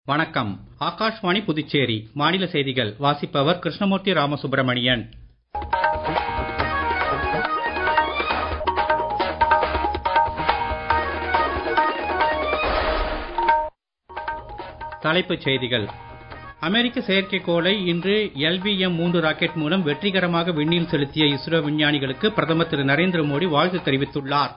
வணக்கம் ஆகாஷ்வாணி புதுச்சேரி மாநில செய்திகள் வாசிப்பவர் கிருஷ்ணமூர்த்தி ராமசுப்ரமணியன் தலைப்புச் செய்திகள் அமெரிக்க செயற்கைக்கோளை இன்று எல்விஎம் மூன்று ராக்கெட் மூலம் வெற்றிகரமாக விண்ணில் செலுத்திய இஸ்ரோ விஞ்ஞானிகளுக்கு பிரதமர் திரு நரேந்திர மோடி வாழ்த்து தெரிவித்துள்ளார்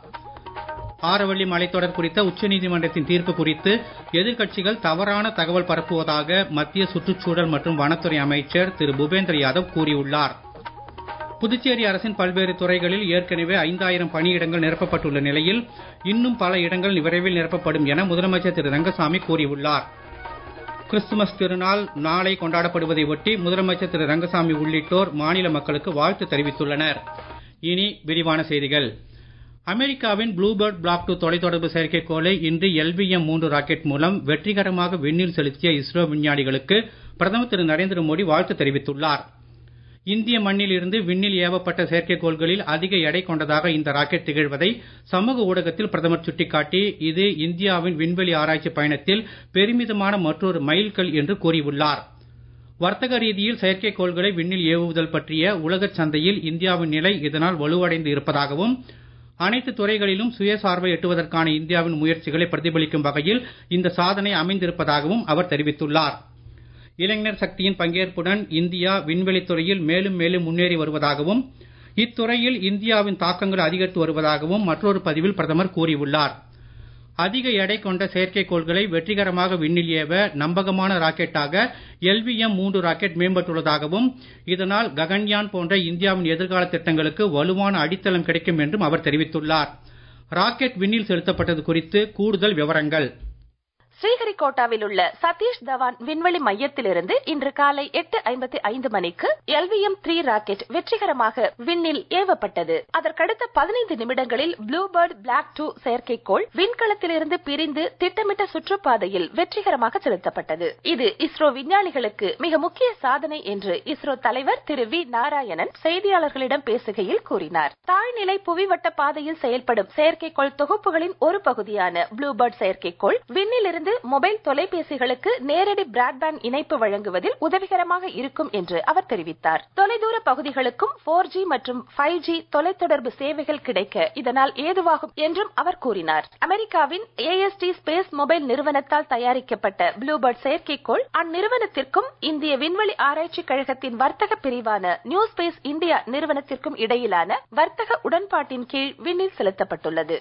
ஆரவள்ளி மலைத்தொடர் குறித்த உச்சநீதிமன்றத்தின் தீர்ப்பு குறித்து எதிர்க்கட்சிகள் தவறான தகவல் பரப்புவதாக மத்திய சுற்றுச்சூழல் மற்றும் வனத்துறை அமைச்சர் திரு பூபேந்திர யாதவ் கூறியுள்ளார் புதுச்சேரி அரசின் பல்வேறு துறைகளில் ஏற்கனவே ஐந்தாயிரம் பணியிடங்கள் நிரப்பப்பட்டுள்ள நிலையில் இன்னும் பல இடங்கள் விரைவில் நிரப்பப்படும் என முதலமைச்சர் திரு ரங்கசாமி கூறியுள்ளார் கிறிஸ்துமஸ் திருநாள் நாளை கொண்டாடப்படுவதை ஒட்டி முதலமைச்சர் திரு ரங்கசாமி உள்ளிட்டோர் மாநில மக்களுக்கு வாழ்த்து தெரிவித்துள்ளனர் இனி விரிவான செய்திகள் அமெரிக்காவின் ப்ளூபேர்ட் பிளாக் டூ தொலைத்தொடர்பு செயற்கைக்கோளை இன்று எல்விஎம் மூன்று ராக்கெட் மூலம் வெற்றிகரமாக விண்ணில் செலுத்திய இஸ்ரோ விஞ்ஞானிகளுக்கு பிரதமர் திரு நரேந்திர மோடி வாழ்த்து தெரிவித்துள்ளார் இந்திய மண்ணில் இருந்து விண்ணில் ஏவப்பட்ட செயற்கைக்கோள்களில் அதிக எடை கொண்டதாக இந்த ராக்கெட் திகழ்வதை சமூக ஊடகத்தில் பிரதமர் சுட்டிக்காட்டி இது இந்தியாவின் விண்வெளி ஆராய்ச்சி பயணத்தில் பெருமிதமான மற்றொரு மைல்கல் என்று கூறியுள்ளார் வர்த்தக ரீதியில் செயற்கைக்கோள்களை விண்ணில் ஏவுதல் பற்றிய உலகச் சந்தையில் இந்தியாவின் நிலை இதனால் வலுவடைந்து இருப்பதாகவும் அனைத்து துறைகளிலும் சுயசார்பை எட்டுவதற்கான இந்தியாவின் முயற்சிகளை பிரதிபலிக்கும் வகையில் இந்த சாதனை அமைந்திருப்பதாகவும் அவர் தெரிவித்துள்ளார் இளைஞர் சக்தியின் பங்கேற்புடன் இந்தியா விண்வெளித் துறையில் மேலும் மேலும் முன்னேறி வருவதாகவும் இத்துறையில் இந்தியாவின் தாக்கங்கள் அதிகரித்து வருவதாகவும் மற்றொரு பதிவில் பிரதமர் கூறியுள்ளார் அதிக எடை கொண்ட செயற்கைக்கோள்களை வெற்றிகரமாக விண்ணில் ஏவ நம்பகமான ராக்கெட்டாக எல்விஎம் மூன்று ராக்கெட் மேம்பட்டுள்ளதாகவும் இதனால் ககன்யான் போன்ற இந்தியாவின் எதிர்கால திட்டங்களுக்கு வலுவான அடித்தளம் கிடைக்கும் என்றும் அவர் தெரிவித்துள்ளார் ராக்கெட் விண்ணில் செலுத்தப்பட்டது குறித்து கூடுதல் விவரங்கள் ஸ்ரீஹரிகோட்டாவில் உள்ள சதீஷ் தவான் விண்வெளி மையத்திலிருந்து இன்று காலை எட்டு ஐம்பத்தி ஐந்து மணிக்கு எல்விஎம் த்ரீ ராக்கெட் வெற்றிகரமாக விண்ணில் ஏவப்பட்டது அதற்கடுத்த பதினைந்து நிமிடங்களில் ப்ளூபேர்ட் பிளாக் டூ செயற்கைக்கோள் விண்கலத்திலிருந்து பிரிந்து திட்டமிட்ட சுற்றுப்பாதையில் வெற்றிகரமாக செலுத்தப்பட்டது இது இஸ்ரோ விஞ்ஞானிகளுக்கு மிக முக்கிய சாதனை என்று இஸ்ரோ தலைவர் திரு வி நாராயணன் செய்தியாளர்களிடம் பேசுகையில் கூறினார் தாழ்நிலை புவிவட்ட பாதையில் செயல்படும் செயற்கைக்கோள் தொகுப்புகளின் ஒரு பகுதியான ப்ளூபேர்ட் செயற்கைக்கோள் விண்ணில் இருந்து மொபைல் தொலைபேசிகளுக்கு நேரடி பிராட்பேண்ட் இணைப்பு வழங்குவதில் உதவிகரமாக இருக்கும் என்று அவர் தெரிவித்தார் தொலைதூர பகுதிகளுக்கும் போர் ஜி மற்றும் ஃபைவ் ஜி தொலைத்தொடர்பு சேவைகள் கிடைக்க இதனால் ஏதுவாகும் என்றும் அவர் கூறினார் அமெரிக்காவின் ஏஎஸ்டி ஸ்பேஸ் மொபைல் நிறுவனத்தால் தயாரிக்கப்பட்ட ப்ளூபர்ட் செயற்கைக்கோள் அந்நிறுவனத்திற்கும் இந்திய விண்வெளி ஆராய்ச்சி கழகத்தின் வர்த்தக பிரிவான நியூ ஸ்பேஸ் இந்தியா நிறுவனத்திற்கும் இடையிலான வர்த்தக உடன்பாட்டின் கீழ் விண்ணில் செலுத்தப்பட்டுள்ளது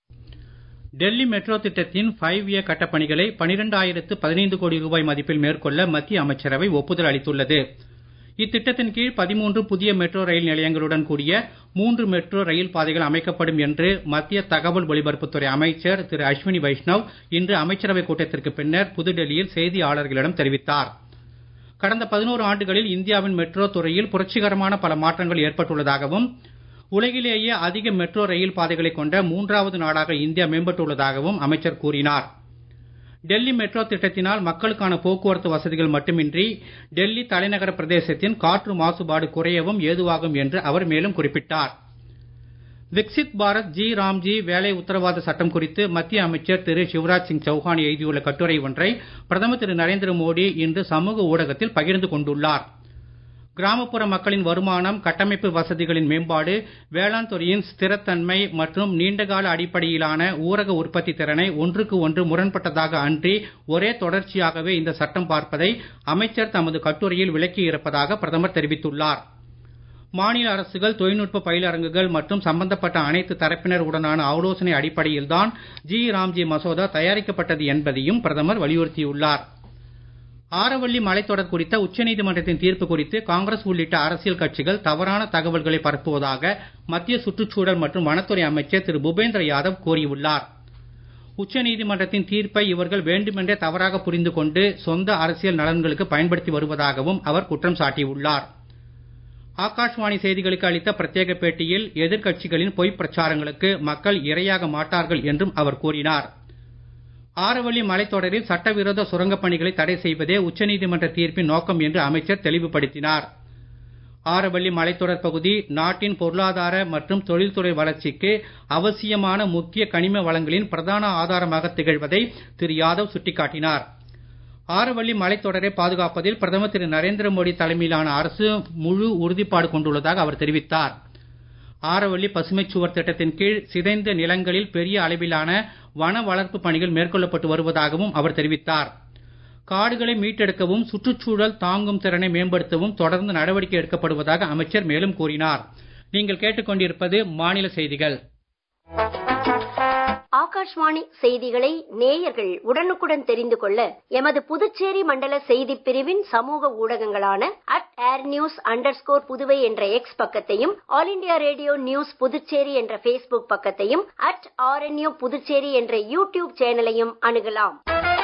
டெல்லி மெட்ரோ திட்டத்தின் ஃபைவ் இயர் கட்டப்பணிகளை பனிரெண்டாயிரத்து பதினைந்து கோடி ரூபாய் மதிப்பில் மேற்கொள்ள மத்திய அமைச்சரவை ஒப்புதல் அளித்துள்ளது இத்திட்டத்தின் கீழ் பதிமூன்று புதிய மெட்ரோ ரயில் நிலையங்களுடன் கூடிய மூன்று மெட்ரோ ரயில் பாதைகள் அமைக்கப்படும் என்று மத்திய தகவல் ஒலிபரப்புத்துறை அமைச்சர் திரு அஸ்வினி வைஷ்ணவ் இன்று அமைச்சரவை கூட்டத்திற்கு பின்னர் புதுடெல்லியில் செய்தியாளர்களிடம் தெரிவித்தார் கடந்த பதினோரு ஆண்டுகளில் இந்தியாவின் மெட்ரோ துறையில் புரட்சிகரமான பல மாற்றங்கள் ஏற்பட்டுள்ளதாகவும் உலகிலேயே அதிக மெட்ரோ ரயில் பாதைகளை கொண்ட மூன்றாவது நாடாக இந்தியா மேம்பட்டுள்ளதாகவும் அமைச்சர் கூறினார் டெல்லி மெட்ரோ திட்டத்தினால் மக்களுக்கான போக்குவரத்து வசதிகள் மட்டுமின்றி டெல்லி தலைநகர பிரதேசத்தின் காற்று மாசுபாடு குறையவும் ஏதுவாகும் என்று அவர் மேலும் குறிப்பிட்டார் விக்சித் பாரத் ஜி ராம்ஜி வேலை உத்தரவாத சட்டம் குறித்து மத்திய அமைச்சர் திரு சிவராஜ் சிங் சௌஹான் எழுதியுள்ள கட்டுரை ஒன்றை பிரதமர் திரு நரேந்திர மோடி இன்று சமூக ஊடகத்தில் பகிர்ந்து கொண்டுள்ளார் கிராமப்புற மக்களின் வருமானம் கட்டமைப்பு வசதிகளின் மேம்பாடு வேளாண் துறையின் ஸ்திரத்தன்மை மற்றும் நீண்டகால அடிப்படையிலான ஊரக உற்பத்தி திறனை ஒன்றுக்கு ஒன்று முரண்பட்டதாக அன்றி ஒரே தொடர்ச்சியாகவே இந்த சட்டம் பார்ப்பதை அமைச்சர் தமது கட்டுரையில் விளக்கியிருப்பதாக பிரதமர் தெரிவித்துள்ளார் மாநில அரசுகள் தொழில்நுட்ப பயிலரங்குகள் மற்றும் சம்பந்தப்பட்ட அனைத்து தரப்பினர் உடனான ஆலோசனை அடிப்படையில்தான் ஜி ராம்ஜி மசோதா தயாரிக்கப்பட்டது என்பதையும் பிரதமர் வலியுறுத்தியுள்ளார் ஆரவள்ளி மலைத்தொடர் குறித்த உச்சநீதிமன்றத்தின் தீர்ப்பு குறித்து காங்கிரஸ் உள்ளிட்ட அரசியல் கட்சிகள் தவறான தகவல்களை பரப்புவதாக மத்திய சுற்றுச்சூழல் மற்றும் வனத்துறை அமைச்சர் திரு பூபேந்திர யாதவ் கூறியுள்ளார் உச்சநீதிமன்றத்தின் தீர்ப்பை இவர்கள் வேண்டுமென்றே தவறாக புரிந்து கொண்டு சொந்த அரசியல் நலன்களுக்கு பயன்படுத்தி வருவதாகவும் அவர் குற்றம் சாட்டியுள்ளார் ஆகாஷ்வாணி செய்திகளுக்கு அளித்த பிரத்யேக பேட்டியில் எதிர்க்கட்சிகளின் பொய்ப் பிரச்சாரங்களுக்கு மக்கள் இரையாக மாட்டார்கள் என்றும் அவர் கூறினார் ஆரவள்ளி மலைத்தொடரில் சட்டவிரோத சுரங்கப் பணிகளை தடை செய்வதே உச்சநீதிமன்ற தீர்ப்பின் நோக்கம் என்று அமைச்சர் தெளிவுபடுத்தினார் ஆரவள்ளி மலைத்தொடர் பகுதி நாட்டின் பொருளாதார மற்றும் தொழில்துறை வளர்ச்சிக்கு அவசியமான முக்கிய கனிம வளங்களின் பிரதான ஆதாரமாக திகழ்வதை திரு யாதவ் சுட்டிக்காட்டினார் ஆரவள்ளி மலைத்தொடரை பாதுகாப்பதில் பிரதமர் திரு நரேந்திர மோடி தலைமையிலான அரசு முழு உறுதிப்பாடு கொண்டுள்ளதாக அவர் தெரிவித்தார் ஆரவள்ளி பசுமைச் சுவர் திட்டத்தின் கீழ் சிதைந்த நிலங்களில் பெரிய அளவிலான வன வளர்ப்பு பணிகள் மேற்கொள்ளப்பட்டு வருவதாகவும் அவர் தெரிவித்தார் காடுகளை மீட்டெடுக்கவும் சுற்றுச்சூழல் தாங்கும் திறனை மேம்படுத்தவும் தொடர்ந்து நடவடிக்கை எடுக்கப்படுவதாக அமைச்சர் மேலும் கூறினார் நீங்கள் கேட்டுக்கொண்டிருப்பது மாநில செய்திகள் ஆகாஷ்வாணி செய்திகளை நேயர்கள் உடனுக்குடன் தெரிந்து கொள்ள எமது புதுச்சேரி மண்டல செய்திப் பிரிவின் சமூக ஊடகங்களான at air news under Puduvai என்ற எக்ஸ் பக்கத்தையும் All India Radio news Puducherry என்ற பேஸ்புக் பக்கத்தையும் அட் ஆர்என்யூ புதுச்சேரி என்ற யூடியூப் சேனலையும் அணுகலாம்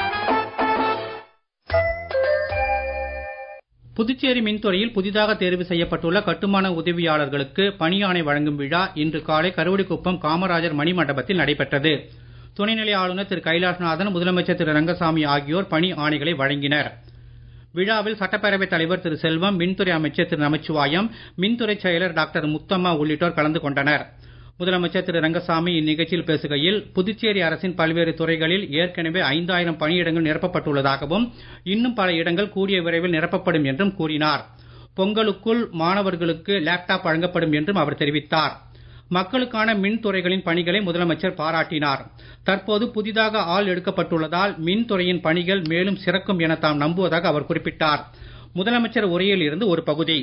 புதுச்சேரி மின்துறையில் புதிதாக தேர்வு செய்யப்பட்டுள்ள கட்டுமான உதவியாளர்களுக்கு பணியாணை வழங்கும் விழா இன்று காலை கருவடிக்குப்பம் காமராஜர் மணிமண்டபத்தில் நடைபெற்றது துணைநிலை ஆளுநர் திரு கைலாஷ்நாதன் முதலமைச்சர் திரு ரங்கசாமி ஆகியோர் பணி ஆணைகளை வழங்கினர் விழாவில் சட்டப்பேரவைத் தலைவர் திரு செல்வம் மின்துறை அமைச்சர் திரு நமச்சிவாயம் மின்துறை செயலர் டாக்டர் முத்தம்மா உள்ளிட்டோர் கலந்து கொண்டனர் முதலமைச்சர் திரு ரங்கசாமி இந்நிகழ்ச்சியில் பேசுகையில் புதுச்சேரி அரசின் பல்வேறு துறைகளில் ஏற்கனவே ஐந்தாயிரம் பணியிடங்கள் நிரப்பப்பட்டுள்ளதாகவும் இன்னும் பல இடங்கள் கூடிய விரைவில் நிரப்பப்படும் என்றும் கூறினார் பொங்கலுக்குள் மாணவர்களுக்கு லேப்டாப் வழங்கப்படும் என்றும் அவர் தெரிவித்தார் மக்களுக்கான மின்துறைகளின் பணிகளை முதலமைச்சர் பாராட்டினார் தற்போது புதிதாக ஆள் எடுக்கப்பட்டுள்ளதால் மின்துறையின் பணிகள் மேலும் சிறக்கும் என தாம் நம்புவதாக அவர் குறிப்பிட்டார் முதலமைச்சர் உரையில் இருந்து ஒரு பகுதி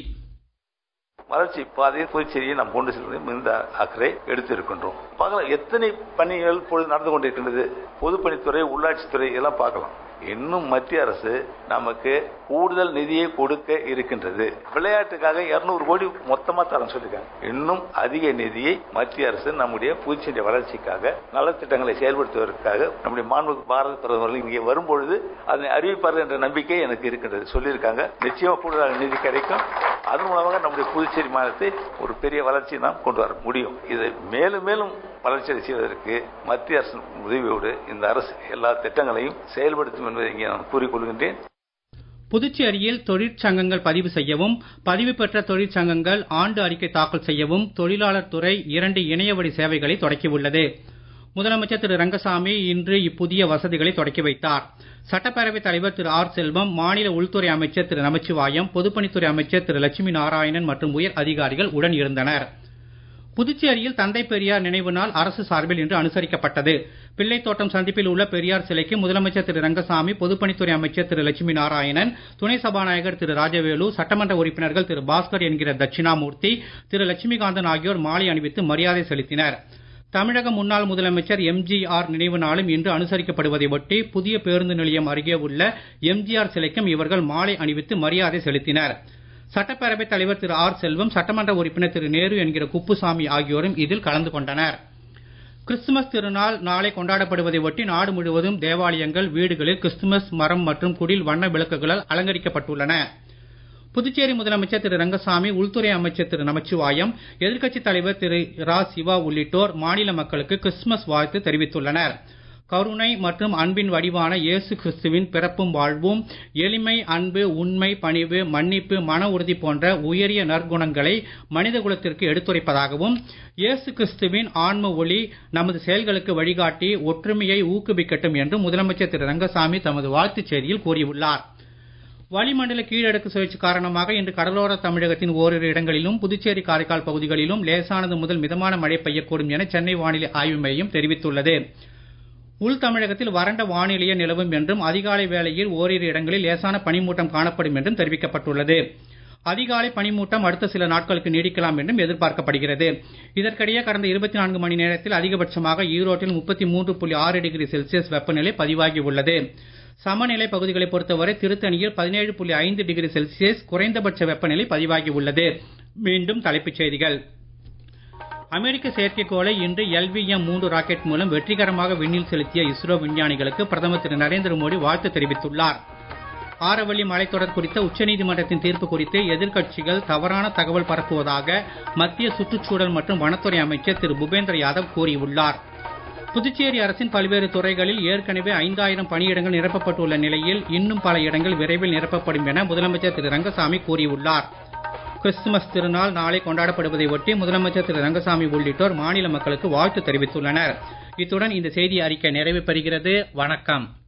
வளர்ச்சி பாதையை புதுச்சேரியை நாம் கொண்டு செல்வதை மிகுந்த அக்கறை எடுத்திருக்கின்றோம் பார்க்கலாம் எத்தனை பணிகள் இப்பொழுது நடந்து கொண்டிருக்கின்றது பொதுப்பணித்துறை உள்ளாட்சித்துறை எல்லாம் பார்க்கலாம் இன்னும் மத்திய அரசு நமக்கு கூடுதல் நிதியை கொடுக்க இருக்கின்றது விளையாட்டுக்காக இருநூறு கோடி மொத்தமா தரம் சொல்லிருக்காங்க இன்னும் அதிக நிதியை மத்திய அரசு நம்முடைய புதுச்சேரி வளர்ச்சிக்காக நலத்திட்டங்களை செயல்படுத்துவதற்காக நம்முடைய மாண்பு பாரத பிரதமர்கள் இங்கே வரும்பொழுது அதனை அறிவிப்பார்கள் என்ற நம்பிக்கை எனக்கு இருக்கின்றது சொல்லியிருக்காங்க நிச்சயமா கூடுதலாக நிதி கிடைக்கும் அதன் மூலமாக நம்முடைய புதுச்சேரி மாநிலத்தை ஒரு பெரிய வளர்ச்சி நாம் கொண்டு வர முடியும் இதை மேலும் மேலும் வளர்ச்சி செய்வதற்கு மத்திய அரசு உதவியோடு இந்த அரசு எல்லா திட்டங்களையும் செயல்படுத்தும் என்பதை இங்கே நான் கூறிக்கொள்கின்றேன் புதுச்சேரியில் தொழிற்சங்கங்கள் பதிவு செய்யவும் பதிவு பெற்ற தொழிற்சங்கங்கள் ஆண்டு அறிக்கை தாக்கல் செய்யவும் தொழிலாளர் துறை இரண்டு இணையவழி சேவைகளை தொடக்கியுள்ளது முதலமைச்சர் திரு ரங்கசாமி இன்று இப்புதிய வசதிகளை தொடக்கி வைத்தார் சட்டப்பேரவைத் தலைவர் திரு ஆர் செல்வம் மாநில உள்துறை அமைச்சர் திரு நமச்சிவாயம் பொதுப்பணித்துறை அமைச்சர் திரு லட்சுமி நாராயணன் மற்றும் உயர் அதிகாரிகள் உடன் இருந்தனர் புதுச்சேரியில் தந்தை பெரியார் நினைவு நாள் அரசு சார்பில் இன்று அனுசரிக்கப்பட்டது பிள்ளைத்தோட்டம் சந்திப்பில் உள்ள பெரியார் சிலைக்கு முதலமைச்சர் திரு ரங்கசாமி பொதுப்பணித்துறை அமைச்சர் திரு லட்சுமி நாராயணன் துணை சபாநாயகர் திரு ராஜவேலு சட்டமன்ற உறுப்பினர்கள் திரு பாஸ்கர் என்கிற தட்சிணாமூர்த்தி திரு லட்சுமிகாந்தன் ஆகியோர் மாலை அணிவித்து மரியாதை செலுத்தினர் தமிழக முன்னாள் முதலமைச்சர் எம்ஜிஆர் நினைவு நாளும் இன்று அனுசரிக்கப்படுவதை ஒட்டி புதிய பேருந்து நிலையம் அருகே உள்ள எம்ஜிஆர் சிலைக்கும் இவர்கள் மாலை அணிவித்து மரியாதை செலுத்தினர் சட்டப்பேரவைத் தலைவர் திரு ஆர் செல்வம் சட்டமன்ற உறுப்பினர் திரு நேரு என்கிற குப்புசாமி ஆகியோரும் இதில் கலந்து கொண்டனர் கிறிஸ்துமஸ் திருநாள் நாளை கொண்டாடப்படுவதை ஒட்டி நாடு முழுவதும் தேவாலயங்கள் வீடுகளில் கிறிஸ்துமஸ் மரம் மற்றும் குடில் வண்ண விளக்குகளால் அலங்கரிக்கப்பட்டுள்ளன புதுச்சேரி முதலமைச்சர் திரு ரங்கசாமி உள்துறை அமைச்சர் திரு நமச்சிவாயம் எதிர்க்கட்சித் தலைவர் திரு ரா சிவா உள்ளிட்டோர் மாநில மக்களுக்கு கிறிஸ்துமஸ் வாழ்த்து தெரிவித்துள்ளனர் கருணை மற்றும் அன்பின் வடிவான இயேசு கிறிஸ்துவின் பிறப்பும் வாழ்வும் எளிமை அன்பு உண்மை பணிவு மன்னிப்பு மன உறுதி போன்ற உயரிய நற்குணங்களை மனித குலத்திற்கு எடுத்துரைப்பதாகவும் இயேசு கிறிஸ்துவின் ஆன்ம ஒளி நமது செயல்களுக்கு வழிகாட்டி ஒற்றுமையை ஊக்குவிக்கட்டும் என்றும் முதலமைச்சர் திரு ரங்கசாமி தமது வாழ்த்துச் செய்தியில் கூறியுள்ளார் வளிமண்டல கீழடுக்கு சுழற்சி காரணமாக இன்று கடலோர தமிழகத்தின் ஓரிரு இடங்களிலும் புதுச்சேரி காரைக்கால் பகுதிகளிலும் லேசானது முதல் மிதமான மழை பெய்யக்கூடும் என சென்னை வானிலை ஆய்வு மையம் தெரிவித்துள்ளது உள் தமிழகத்தில் வறண்ட வானிலையே நிலவும் என்றும் அதிகாலை வேளையில் ஓரிரு இடங்களில் லேசான பனிமூட்டம் காணப்படும் என்றும் தெரிவிக்கப்பட்டுள்ளது அதிகாலை பனிமூட்டம் அடுத்த சில நாட்களுக்கு நீடிக்கலாம் என்றும் எதிர்பார்க்கப்படுகிறது இதற்கிடையே கடந்த இருபத்தி நான்கு மணி நேரத்தில் அதிகபட்சமாக ஈரோட்டில் முப்பத்தி மூன்று புள்ளி ஆறு டிகிரி செல்சியஸ் வெப்பநிலை பதிவாகி உள்ளது சமநிலை பகுதிகளை பொறுத்தவரை திருத்தணியில் பதினேழு புள்ளி ஐந்து டிகிரி செல்சியஸ் குறைந்தபட்ச வெப்பநிலை பதிவாகி உள்ளது மீண்டும் தலைப்புச் செய்திகள் அமெரிக்க செயற்கைக்கோளை இன்று எல்விஎம் மூன்று ராக்கெட் மூலம் வெற்றிகரமாக விண்ணில் செலுத்திய இஸ்ரோ விஞ்ஞானிகளுக்கு பிரதமர் திரு நரேந்திர மோடி வாழ்த்து தெரிவித்துள்ளார் ஆரவள்ளி மலைத்தொடர் குறித்த உச்சநீதிமன்றத்தின் தீர்ப்பு குறித்து எதிர்க்கட்சிகள் தவறான தகவல் பரப்புவதாக மத்திய சுற்றுச்சூழல் மற்றும் வனத்துறை அமைச்சர் திரு பூபேந்திர யாதவ் கூறியுள்ளார் புதுச்சேரி அரசின் பல்வேறு துறைகளில் ஏற்கனவே ஐந்தாயிரம் பணியிடங்கள் நிரப்பப்பட்டுள்ள நிலையில் இன்னும் பல இடங்கள் விரைவில் நிரப்பப்படும் என முதலமைச்சர் திரு ரங்கசாமி கூறியுள்ளார் கிறிஸ்துமஸ் திருநாள் நாளை கொண்டாடப்படுவதை ஒட்டி முதலமைச்சர் திரு ரங்கசாமி உள்ளிட்டோர் மாநில மக்களுக்கு வாழ்த்து தெரிவித்துள்ளனர் இத்துடன் இந்த செய்தி அறிக்கை நிறைவு பெறுகிறது வணக்கம்